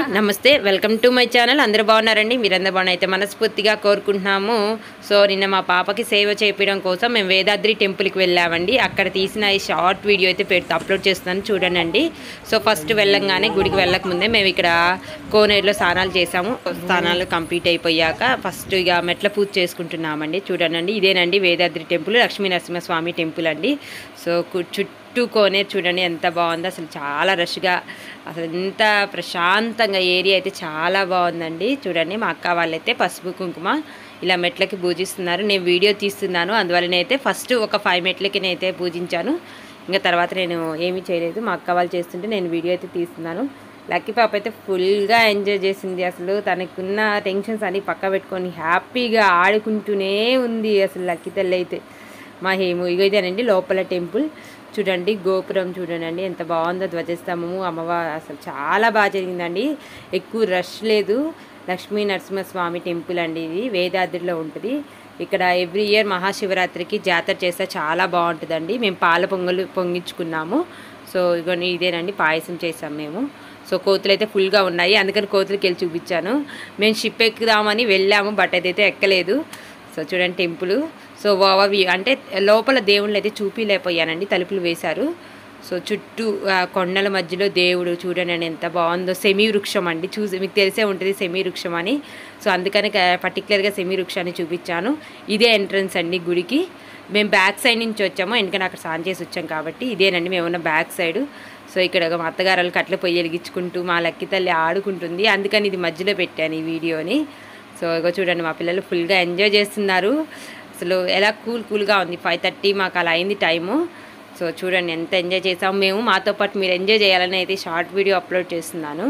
నమస్తే welcome to my channel అందరూ బాగున్నారండి మీరందరూ బాగున్నా అయితే మనస్ఫూర్తిగా కోరుకుంటున్నాము సో నిన్న మా పాపకి సేవ చేపించడం కోసం మేము వేదాద్రి టెంపుల్కి వెళ్ళామండి అక్కడ తీసిన ఈ షార్ట్ వీడియో అయితే పెడుతూ అప్లోడ్ చేస్తున్నాను చూడండి సో ఫస్ట్ వెళ్ళంగానే గుడికి వెళ్ళక ముందే మేము ఇక్కడ కోనేరులో స్నానాలు చేసాము స్నానాలు కంప్లీట్ అయిపోయాక ఫస్ట్ ఇక మెట్ల పూజ చేసుకుంటున్నామండి చూడండి ఇదేనండి వేదాద్రి టెంపుల్ లక్ష్మీ నరసింహస్వామి టెంపుల్ అండి సో కు- చుట్టూ కోనేరు చూడండి ఎంత బాగుందో అసలు చాలా రష్గా అసలు ఎంత ప్రశాంతంగా ఏరియా అయితే చాలా బాగుందండి చూడండి మా అక్క వాళ్ళైతే పసుపు కుంకుమ ఇలా మెట్లకి పూజిస్తున్నారు నేను వీడియో తీస్తున్నాను అందువల్లనైతే ఫస్ట్ ఒక ఫైవ్ మెట్లకి నేనైతే పూజించాను ఇంకా తర్వాత నేను ఏమీ చేయలేదు మా అక్క వాళ్ళు చేస్తుంటే నేను వీడియో అయితే తీస్తున్నాను లక్కీ పాప అయితే ఫుల్గా ఎంజాయ్ చేసింది అసలు తనకున్న టెన్షన్స్ అన్ని పక్క పెట్టుకొని హ్యాపీగా ఆడుకుంటూనే ఉంది అసలు లక్కీ తల్లి అయితే మా హేము ఇగో ఇదేనండి లోపల టెంపుల్ చూడండి గోపురం చూడండి ఎంత బాగుందో ధ్వజస్తంభము అమ్మవారు అసలు చాలా బాగా జరిగిందండి ఎక్కువ రష్ లేదు లక్ష్మీ నరసింహస్వామి టెంపుల్ అండి ఇది వేదాద్రిలో ఉంటుంది ఇక్కడ ఎవ్రీ ఇయర్ మహాశివరాత్రికి జాతర చేస్తే చాలా బాగుంటుందండి మేము పాల పొంగలు పొంగించుకున్నాము సో ఇగోని ఇదేనండి పాయసం చేసాం మేము సో కోతులు అయితే ఫుల్గా ఉన్నాయి అందుకని కోతులకి వెళ్ళి చూపించాను మేము షిప్ ఎక్కుదామని వెళ్ళాము బట్ అదైతే ఎక్కలేదు సో చూడండి టెంపుల్ సో ఓవర్ వ్యూ అంటే లోపల దేవుళ్ళు అయితే చూపిలేకపోయానండి తలుపులు వేశారు సో చుట్టూ ఆ, కొండల మధ్యలో దేవుడు చూడండి అండి ఎంత బాగుందో సెమీ వృక్షం అండి చూసి మీకు తెలిసే ఉంటుంది సెమీ వృక్షం అని సో అందుకని పర్టికులర్గా సెమీ వృక్షాన్ని చూపించాను ఇదే ఎంట్రన్స్ అండి గుడికి మేము బ్యాక్ సైడ్ నుంచి వచ్చాము ఎందుకంటే అక్కడ సాన్ చేసి వచ్చాం కాబట్టి ఇదేనండి మేము ఉన్న బ్యాక్ సైడ్ సో ఇక్కడ ఒక మా అత్తగారు కట్ల పొయ్యి వెలిగించుకుంటూ మా లక్కి తల్లి ఆడుకుంటుంది అందుకని ఇది మధ్యలో పెట్టాను ఈ వీడియోని సో ఇగో చూడండి మా పిల్లలు ఫుల్గా ఎంజాయ్ చేస్తున్నారు అసలు ఎలా కూల్ కూల్గా ఉంది ఫైవ్ థర్టీ మాకు అలా అయింది టైము సో చూడండి ఎంత ఎంజాయ్ చేసాము మేము మాతో పాటు మీరు ఎంజాయ్ చేయాలని అయితే షార్ట్ వీడియో అప్లోడ్ చేస్తున్నాను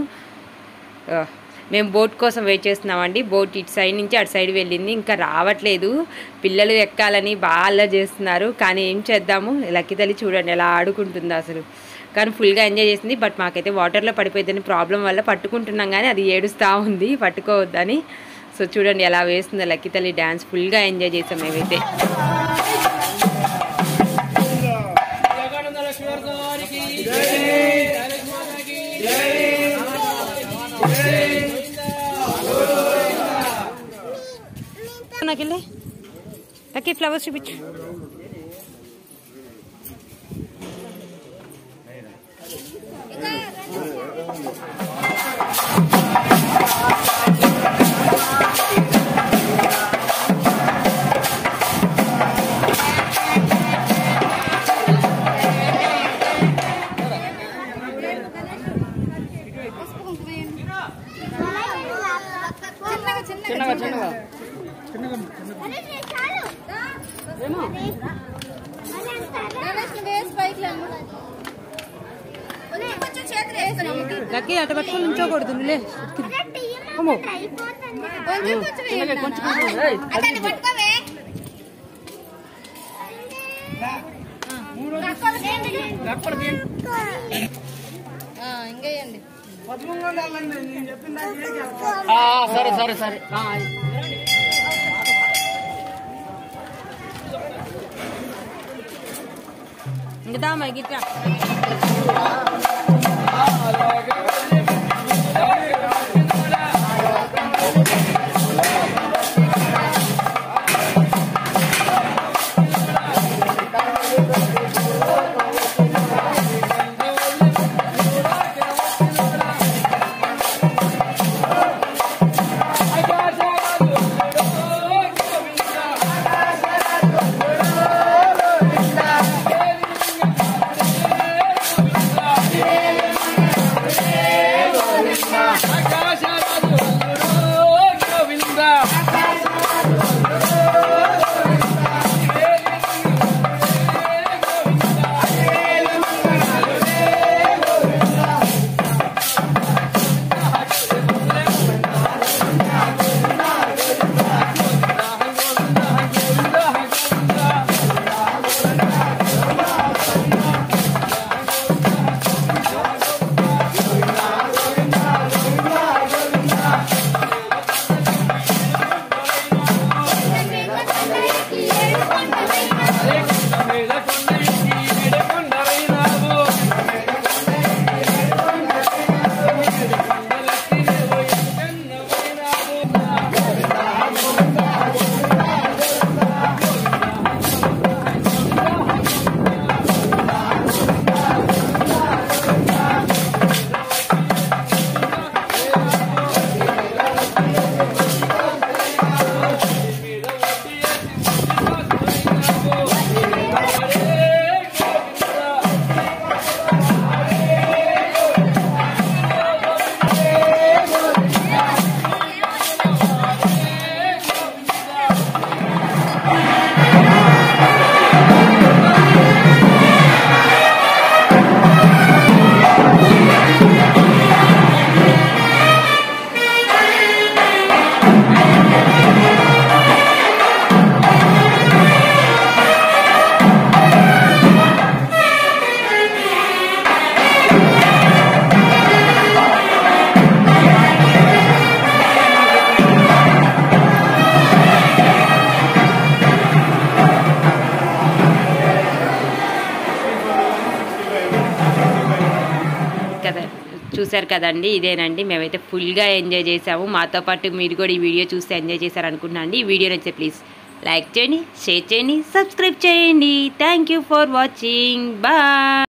ఆ, మేము బోట్ కోసం వెయిట్ చేస్తున్నామండి బోట్ ఇటు సైడ్ నుంచి అటు సైడ్ వెళ్ళింది ఇంకా రావట్లేదు పిల్లలు ఎక్కాలని బాగా చేస్తున్నారు కానీ ఏం చేద్దాము లక్కీ తల్లి చూడండి ఎలా ఆడుకుంటుందో అసలు కానీ ఫుల్గా ఎంజాయ్ చేసింది బట్ మాకైతే వాటర్లో పడిపోయిందని ప్రాబ్లం వల్ల పట్టుకుంటున్నాం కానీ అది ఏడుస్తూ ఉంది పట్టుకోవద్దని సో చూడండి ఎలా వేస్తుందో లక్కీ తల్లి డ్యాన్స్ ఫుల్గా ఎంజాయ్ చేసాం మేమైతే నాకెళ్ళి లక్కీ ఫ్లవర్స్ చూపించు చిన్నగా చిన్నగా లక్కీ అటు పట్టుకొని ఉంచోకూడదు లే ఇంకేయండి సరే సరే సరే ఇంకా మా గిట్రా ఆ చూసారు కదండి ఇదేనండి మేమైతే ఫుల్గా ఎంజాయ్ చేసాము మాతో పాటు మీరు కూడా ఈ వీడియో చూస్తే ఎంజాయ్ చేశారు అనుకుంటున్నాను అండి ఈ వీడియో నచ్చితే ప్లీజ్ లైక్ చేయండి షేర్ చేయండి సబ్స్క్రైబ్ చేయండి thank you for watching bye